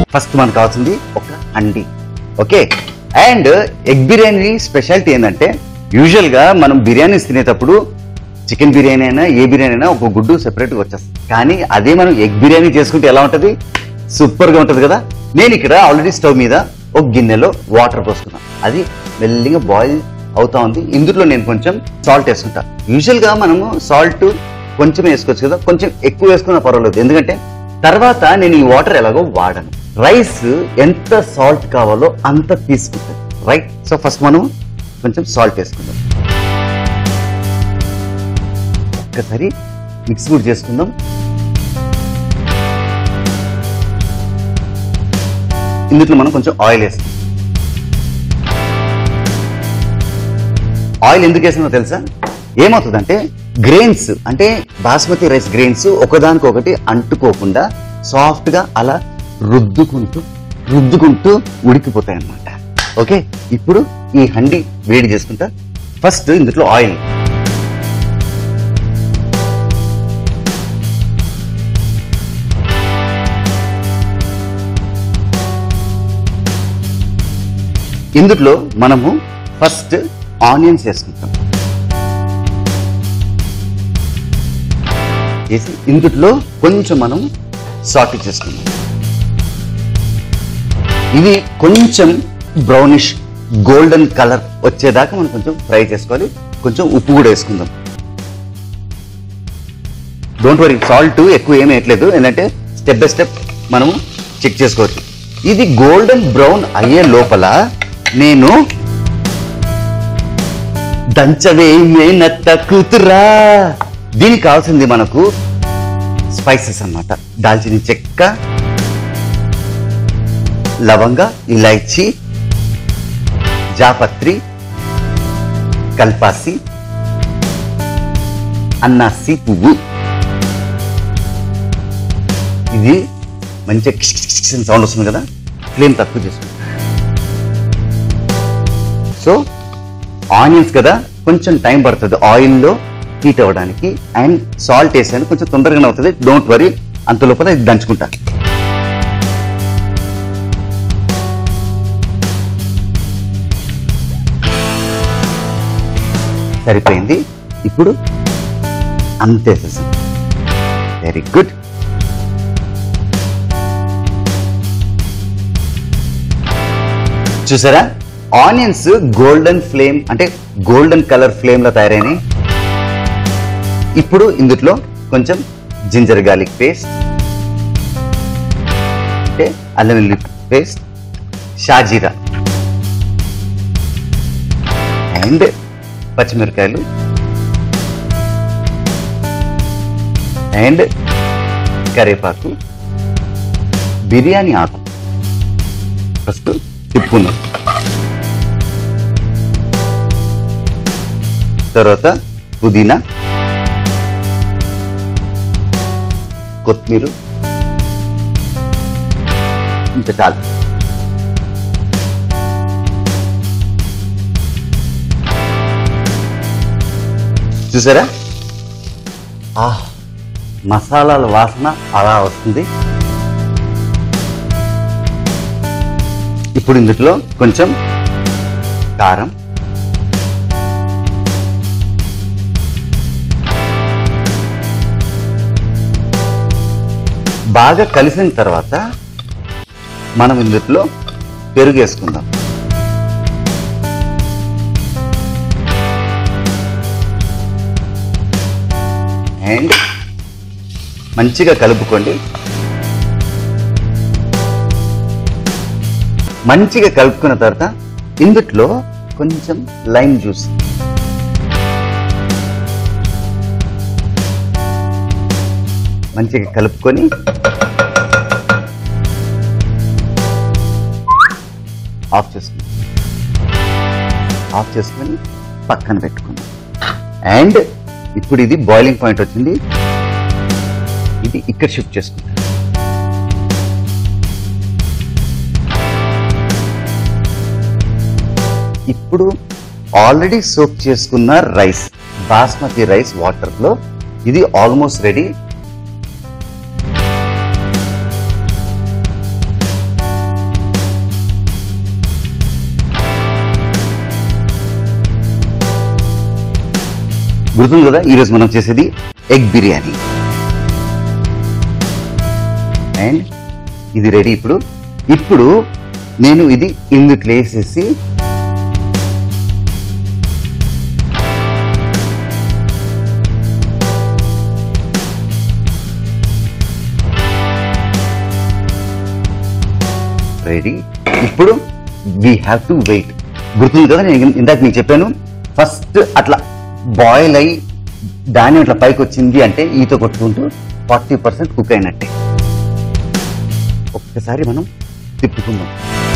First మనకు కావాల్సింది ఒక handi okay and egg biryani speciality ఏంటంటే యూజువల్ గా మనం బిర్యానీస్ తినేటప్పుడు చికెన్ బిర్యానీ అయినా ఏ బిర్యానీ అయినా ఒక గుడ్డు సెపరేట్ గా వచ్చేస్తుంది కానీ అదే మనం ఎగ్ బిర్యానీ చేసుకుంటే ఎలా ఉంటది సూపర్ గా ఉంటది కదా నేను ఇక్కడ ఆల్రెడీ స్టవ్ మీద ఒక గిన్నెలో వాటర్ పోసుకున్నాను అది మెల్లిగా బాయిల్ అవుతా ఉంది ఇందులో నేను కొంచెం సాల్ట్ వేసుకుంటా యూజువల్ గా మనము సాల్ట్ కొంచెం వేసుకోవచ్చు కదా కొంచెం ఎక్కువ వేసుకున్నా పర్వాలేదు ఎందుకంటే తర్వాత నేను ఈ వాటర్ ఎలాగో వాడను రైస్ ఎంత సాల్ట్ కావాలో అంత తీసుకుంటాను రైట్ సో ఫస్ట్ మనం కొంచెం సాల్ట్ వేసుకుందాం ఒక్కసారి మిక్స్ కూడా చేసుకుందాం ఇందులో మనం కొంచెం ఆయిల్ వేస్తాం ఆయిల్ ఎందుకు వేసిందో తెలుసా ఏమవుతుందంటే గ్రెయిన్స్ అంటే బాస్మతి రైస్ గ్రెయిన్స్ ఒకదానికొకటి అంటుకోకుండా సాఫ్ట్ గా అలా రుద్దుకుంటూ రుద్దుకుంటూ ఉడికిపోతాయి అన్నమాట ఓకే ఇప్పుడు ఈ హండి వేడి చేసుకుంటా ఫస్ట్ ఇందులో ఆయిల్ ఇందులో మనము ఫస్ట్ ఆనియన్స్ వేసుకుంటాం వేసి ఇందులో కొంచెం మనం సాటి చేసుకుందాం ఇది కొంచెం బ్రౌనిష్ గోల్డెన్ కలర్ వచ్చేదాకా మనం కొంచెం ఫ్రై చేసుకోవాలి కొంచెం ఉప్పు కూడా వేసుకుందాం డోంట్ వరీ సాల్ట్ ఎక్కువ ఏమీ వేయట్లేదు ఏంటంటే స్టెప్ బై స్టెప్ మనము చెక్ చేసుకోవచ్చు ఇది గోల్డెన్ బ్రౌన్ అయ్యే లోపల నేను దంచవే మేనత్త కూతురా దీనికి కావాల్సింది మనకు స్పైసెస్ అన్నమాట దాల్చిన చెక్క లవంగ ఇలైచి జాపత్రి కల్పాసి అన్నాసి పువ్వు ఇది మంచిగా కిచ్ కిచ్ కిచ్ అని సౌండ్ వస్తుంది కదా ఫ్లేమ్ తక్కువ చేసుకుంటాం సో ఆనియన్స్ కదా కొంచెం టైం పడుతుంది ఆయిల్లో హీట్ అవ్వడానికి అండ్ సాల్ట్ వేసాను కొంచెం తొందరగానే అవుతుంది డోంట్ వరీ అంత లోపల ఇది దంచుకుంటా సరిపోయింది ఇప్పుడు అంతే వెరీ గుడ్ చూసారా ఆనియన్స్ గోల్డెన్ ఫ్లేమ్ అంటే గోల్డెన్ కలర్ ఫ్లేమ్ లో తయారైనాయి ఇప్పుడు ఇందులో కొంచెం జింజర్ గార్లిక్ పేస్ట్ అంటే అల్లం వెల్లుల్లి పేస్ట్ షాజీరా అండ్ పచ్చిమిరకాయలు అండ్ కరివేపాకు బిర్యానీ ఆకు ఫస్ట్ తిప్పుకున్నాం తర్వాత పుదీనా కొత్తిమీర ఇంత చాలు చూసారా ఆ మసాలాల వాసన అలా వస్తుంది ఇప్పుడు ఇందులో కొంచెం కారం బాగా కలిసిన తర్వాత మనం ఇందులో పెరుగు వేసుకుందాం అండ్ మంచిగా కలుపుకోండి మంచిగా కలుపుకున్న తర్వాత ఇందుట్లో కొంచెం లైమ్ జ్యూస్ మంచిగా కలుపుకొని ఆఫ్ చేసుకుందాం ఆఫ్ చేసుకొని పక్కన పెట్టుకుందాం అండ్ ఇప్పుడు ఇది బాయిలింగ్ పాయింట్ వచ్చింది ఇది ఇక్కడ షిఫ్ట్ చేసుకుంటాం ఇప్పుడు ఆల్రెడీ సోక్ చేసుకున్న రైస్ బాస్మతి రైస్ వాటర్ లో ఇది ఆల్మోస్ట్ రెడీ గుర్తుంది కదా ఈరోజు మనం చేసేది ఎగ్ బిర్యానీ అండ్ ఇది రెడీ ఇప్పుడు ఇప్పుడు నేను ఇది ఇందుట్లో వేసేసి రెడీ ఇప్పుడు వీ హ్యావ్ టు వెయిట్ గుర్తుంది కదా నేను ఇందాక మీకు చెప్పాను ఫస్ట్ అట్లా బాయిల్ అయ్యి ధాన్యం ఇట్లా పైకి వచ్చింది అంటే ఈత కొట్టుకుంటూ ఫార్టీ పర్సెంట్ కుక్ అయినట్టే ఒక్కసారి మనం తిప్పుకుందాం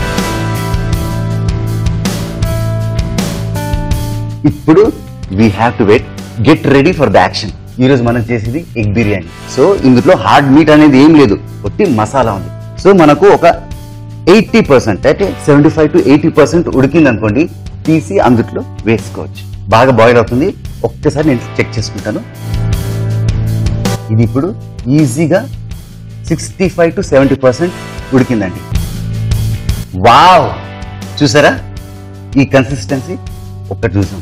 ఇప్పుడు we have to wait get ready for the action ఈ రోజు మనం చేసేది ఎగ్ బిర్యానీ సో ఇందులో హార్డ్ మీట్ అనేది ఏం లేదు ఒట్టి మసాలా ఉంది సో మనకు ఒక ఎయిటీ పర్సెంట్ అంటే seventy five to eighty percent ఉడికింది అనుకోండి తీసి అందుట్లో వేసుకోవచ్చు బాగా బాయిల్ అవుతుంది ఒక్కసారి నేను చెక్ చేసుకుంటాను ఇది ఇప్పుడు ఈజీగా sixty five to seventy percent ఉడికిందండి వావ్ చూసారా ఈ కన్సిస్టెన్సీ ఒక్కటి చూసాం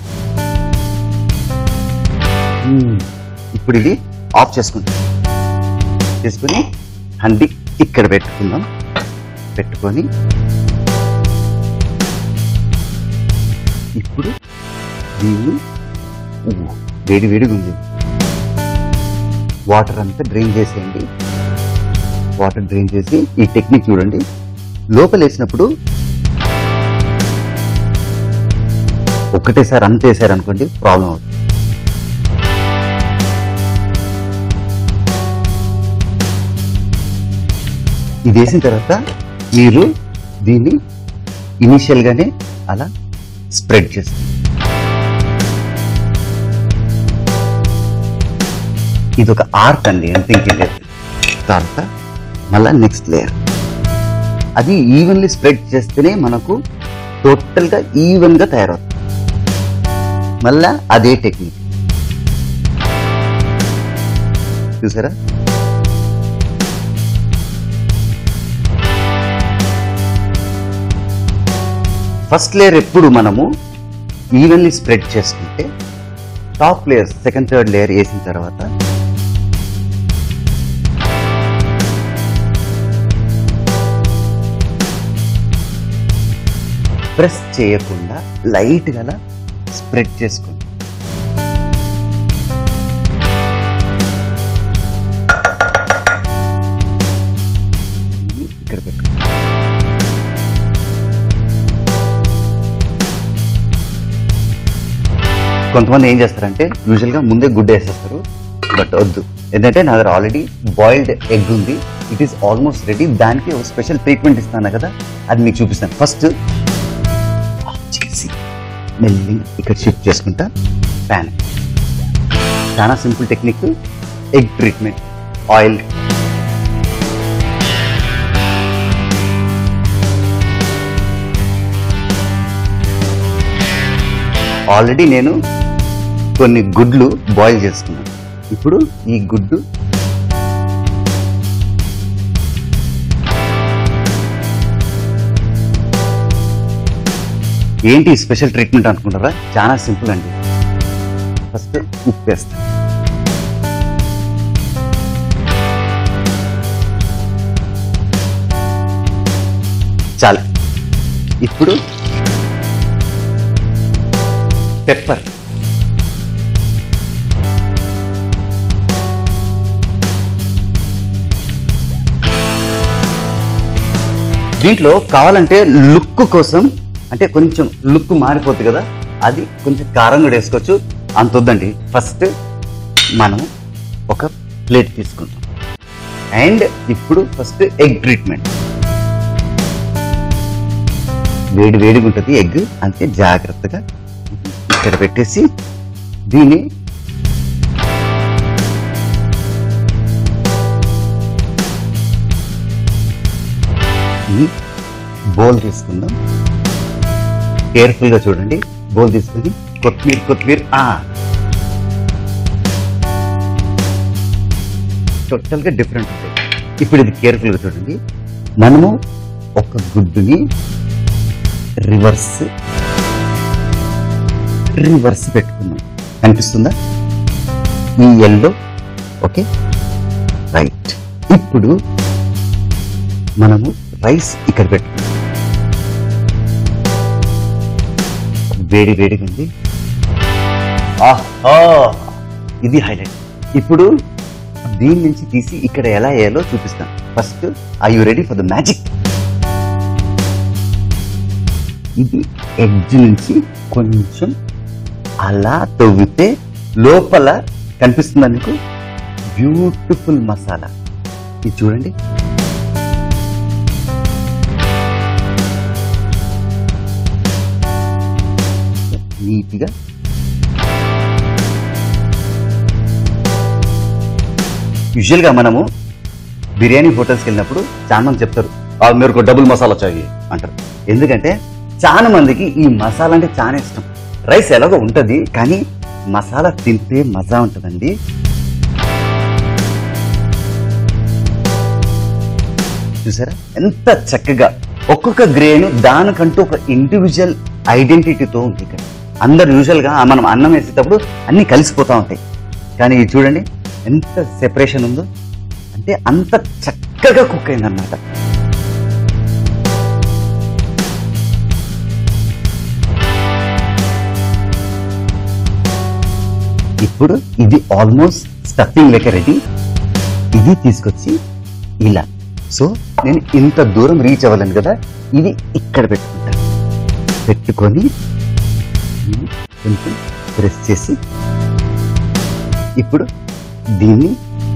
మ్మ్. ఇప్పుడు ఇది ఆఫ్ చేసుకుంటాం చేసుకుని హండి ఇక్కడ పెట్టుకుందాం పెట్టుకొని ఇప్పుడు దీన్ని ఊ, వేడి వేడిగా ఉంది వాటర్ అంతా డ్రైన్ చేసేయండి వాటర్ డ్రైన్ చేసి ఈ టెక్నిక్ చూడండి లోపల వేసినప్పుడు ఒక్కటేసారి అంత వేసారు అనుకోండి ప్రాబ్లం అవుతుంది ఇది వేసిన తర్వాత మీరు దీన్ని ఇనిషియల్ గానే అలా స్ప్రెడ్ చేస్తుంది ఇది ఒక ఆర్ట్ అండి ఎంత ఇంకేలేదు తర్వాత మళ్ళా నెక్స్ట్ లేయర్ అది ఈవెన్లీ స్ప్రెడ్ చేస్తేనే మనకు టోటల్ గా ఈవెన్ గా తయారవుతుంది మళ్ళా అదే టెక్నిక్ చూసారా ఫస్ట్ లేయర్ ఎప్పుడు మనము ఈవెన్లీ స్ప్రెడ్ చేసుకుంటే top layer second third layer వేసిన తర్వాత ప్రెస్ చేయకుండా లైట్ గా స్ప్రెడ్ చేసుకోండి ఇది ఇక్కడ పెట్టు కొంతమంది ఏం చేస్తారంటే యూజువల్ గా ముందే గుడ్డ వేసేస్తారు బట్ వద్దు ఎందుకంటే నా దగ్గర ఆల్రెడీ బాయిల్డ్ ఎగ్ ఉంది ఇట్ ఈస్ ఆల్మోస్ట్ రెడీ దానికి ఒక స్పెషల్ ట్రీట్మెంట్ ఇస్తాను కదా అది మీకు చూపిస్తాను ఫస్ట్ చేసి మెల్లిగా ఇక్కడ షిఫ్ట్ చేసుకుంటా ప్యాన్ చాలా simple technique egg treatment oil already నేను కొన్ని గుడ్లు బాయిల్ చేసుకున్నాను ఇప్పుడు ఈ గుడ్డు ఏంటి స్పెషల్ ట్రీట్మెంట్ అనుకుంటారా చాలా సింపుల్ అండి ఫస్ట్ ఉప్పు వేస్తా చాలు ఇప్పుడు పెప్పర్ దీంట్లో కావాలంటే లుక్ కోసం అంటే కొంచెం లుక్ మారిపోతుంది కదా అది కొంచెం కారం కూడా వేసుకోవచ్చు అంత వద్దండి ఫస్ట్ మనం ఒక ప్లేట్ తీసుకుంటాం అండ్ ఇప్పుడు ఫస్ట్ ఎగ్ ట్రీట్మెంట్ వేడి వేడిగా ఉంటుంది ఎగ్ అంతే జాగ్రత్తగా ఇక్కడ పెట్టేసి దీన్ని ఈ బౌల్ తీసుకుందాం కేర్ఫుల్ గా చూడండి బౌల్ తీసుకొని కొత్తిమీర కొత్తిమీర ఆ టోటల్ గా డిఫరెంట్ ఉంటాయి ఇప్పుడు ఇది కేర్ఫుల్ గా చూడండి మనము ఒక గుడ్డుని రివర్స్ రివర్స్ పెట్టుకున్నాం కనిపిస్తుందా ఈ ఎల్లో ఓకే రైట్ ఇప్పుడు మనము రైస్ ఇక్కడ పెట్టుకుందాం వేడి వేడిగా ఉంది ఆహా ఇది హైలైట్ ఇప్పుడు దీని నుంచి తీసి ఇక్కడ ఎలా వేయాలో చూపిస్తాను first I you ready for the magic ఇది ఎడ్జ్ నుంచి కొంచెం అలా తవ్వితే లోపల కనిపిస్తుంది మీకు బ్యూటిఫుల్ మసాలా ఇది చూడండి నీట్గా యూజువల్గా మనము బిర్యానీ హోటల్స్కి వెళ్ళినప్పుడు చాలా మంది చెప్తారు "ఆ, మీరు డబుల్ మసాలా చాయి అంటారు ఎందుకంటే చాలా మందికి ఈ మసాలా అంటే చాలా ఇష్టం రైస్ ఎలాగో ఉంటది కానీ మసాలా తింటే మజా ఉంటుందండి చూసారా ఎంత చక్కగా ఒక్కొక్క గ్రేన్ దానికంటూ ఒక ఇండివిజువల్ ఐడెంటిటీతో ఉంది ఇక్కడ అందరు యూజువల్ గా మనం అన్నం వేసేటప్పుడు అన్ని కలిసిపోతా ఉంటాయి కానీ ఇది చూడండి ఎంత సెపరేషన్ ఉందో అంటే అంత చక్కగా కుక్ అయిందన్నమాట ఇప్పుడు ఇది ఆల్మోస్ట్ స్టఫింగ్ లెక్క రెడీ ఇది తీసుకొచ్చి ఇలా సో నేను ఇంత దూరం రీచ్ అవ్వలేను కదా ఇది ఇక్కడ పెట్టుకుంటాను పెట్టుకొని దీన్ని కొంచెం ప్రెస్ చేసి ఇప్పుడు దీన్ని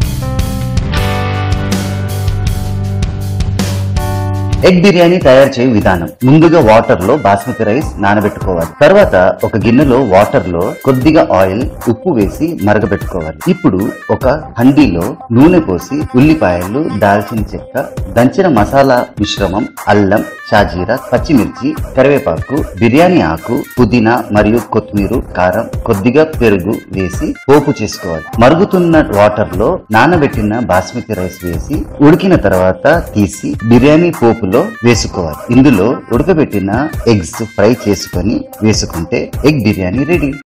ఎగ్ బిర్యానీ తయారు చేయు విధానం ముందుగా వాటర్ లో బాస్మతి రైస్ నానబెట్టుకోవాలి తర్వాత ఒక గిన్నెలో వాటర్ లో కొద్దిగా ఆయిల్ ఉప్పు వేసి మరగబెట్టుకోవాలి ఇప్పుడు ఒక హండీలో నూనె పోసి ఉల్లిపాయలు దాల్చిన చెక్క దంచిన మసాలా మిశ్రమం అల్లం షాజీరా పచ్చిమిర్చి కరివేపాకు బిర్యానీ ఆకు పుదీనా మరియు కొత్తిమీర కారం కొద్దిగా పెరుగు వేసి పోపు చేసుకోవాలి మరుగుతున్న వాటర్ లో నానబెట్టిన బాస్మతి రైస్ వేసి ఉడికిన తర్వాత తీసి బిర్యానీ పోపులో వేసుకోవాలి ఇందులో ఉడకబెట్టిన ఎగ్స్ ఫ్రై చేసుకొని వేసుకుంటే ఎగ్ బిర్యానీ రెడీ